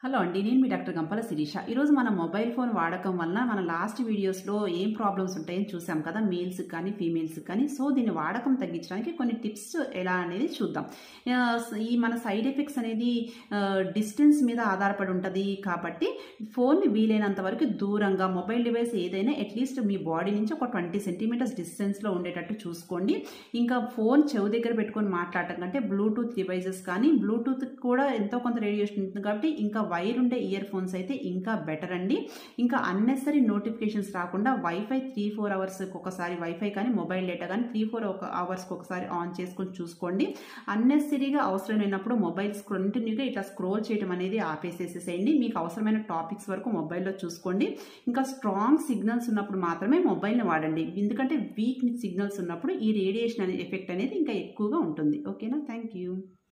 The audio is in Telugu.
హలో అండి నేను మీ డాక్టర్ గంపల శిరీష ఈరోజు మన మొబైల్ ఫోన్ వాడకం వలన మన లాస్ట్ వీడియోస్లో ఏం ప్రాబ్లమ్స్ ఉంటాయని చూసాం కదా మేల్స్ కానీ ఫీమేల్స్ కానీ సో దీని వాడకం తగ్గించడానికి కొన్ని టిప్స్ ఎలా అనేది చూద్దాం ఆ, ఈ మన సైడ్ ఎఫెక్ట్స్ అనేది డిస్టెన్స్ మీద ఆధారపడి ఉంటుంది కాబట్టి ఫోన్ని వీలైనంత వరకు దూరంగా మొబైల్ డివైస్ ఏదైనా అట్లీస్ట్ మీ బాడీ నుంచి ఒక ట్వంటీ సెంటీమీటర్స్ డిస్టెన్స్లో ఉండేటట్టు చూసుకోండి ఇంకా ఫోన్ చెవు దగ్గర పెట్టుకొని మాట్లాడటం కంటే బ్లూటూత్ డివైజెస్ కానీ బ్లూటూత్ కూడా ఎంతో కొంత రేడియేషన్ ఉంటుంది కాబట్టి ఇంకా వైర్ ఉండే ఇయర్ ఫోన్స్ అయితే ఇంకా బెటర్ అండి ఇంకా అన్నెసరీ నోటిఫికేషన్స్ రాకుండా వైఫై త్రీ ఫోర్ అవర్స్కి ఒకసారి వైఫై కానీ మొబైల్ డేటా కానీ త్రీ ఫోర్ ఒక అవర్స్కి ఒకసారి ఆన్ చేసుకొని చూసుకోండి అన్నెసరీగా అవసరమైనప్పుడు మొబైల్స్ కంటిన్యూగా ఇట్లా స్క్రోల్ చేయడం అనేది ఆపేసేసేసేయండి మీకు అవసరమైన టాపిక్స్ వరకు మొబైల్లో చూసుకోండి ఇంకా స్ట్రాంగ్ సిగ్నల్స్ ఉన్నప్పుడు మాత్రమే మొబైల్ని వాడండి ఎందుకంటే వీక్ సిగ్నల్స్ ఉన్నప్పుడు ఈ రేడియేషన్ అనే ఎఫెక్ట్ అనేది ఇంకా ఎక్కువగా ఉంటుంది ఓకేనా థ్యాంక్ యూ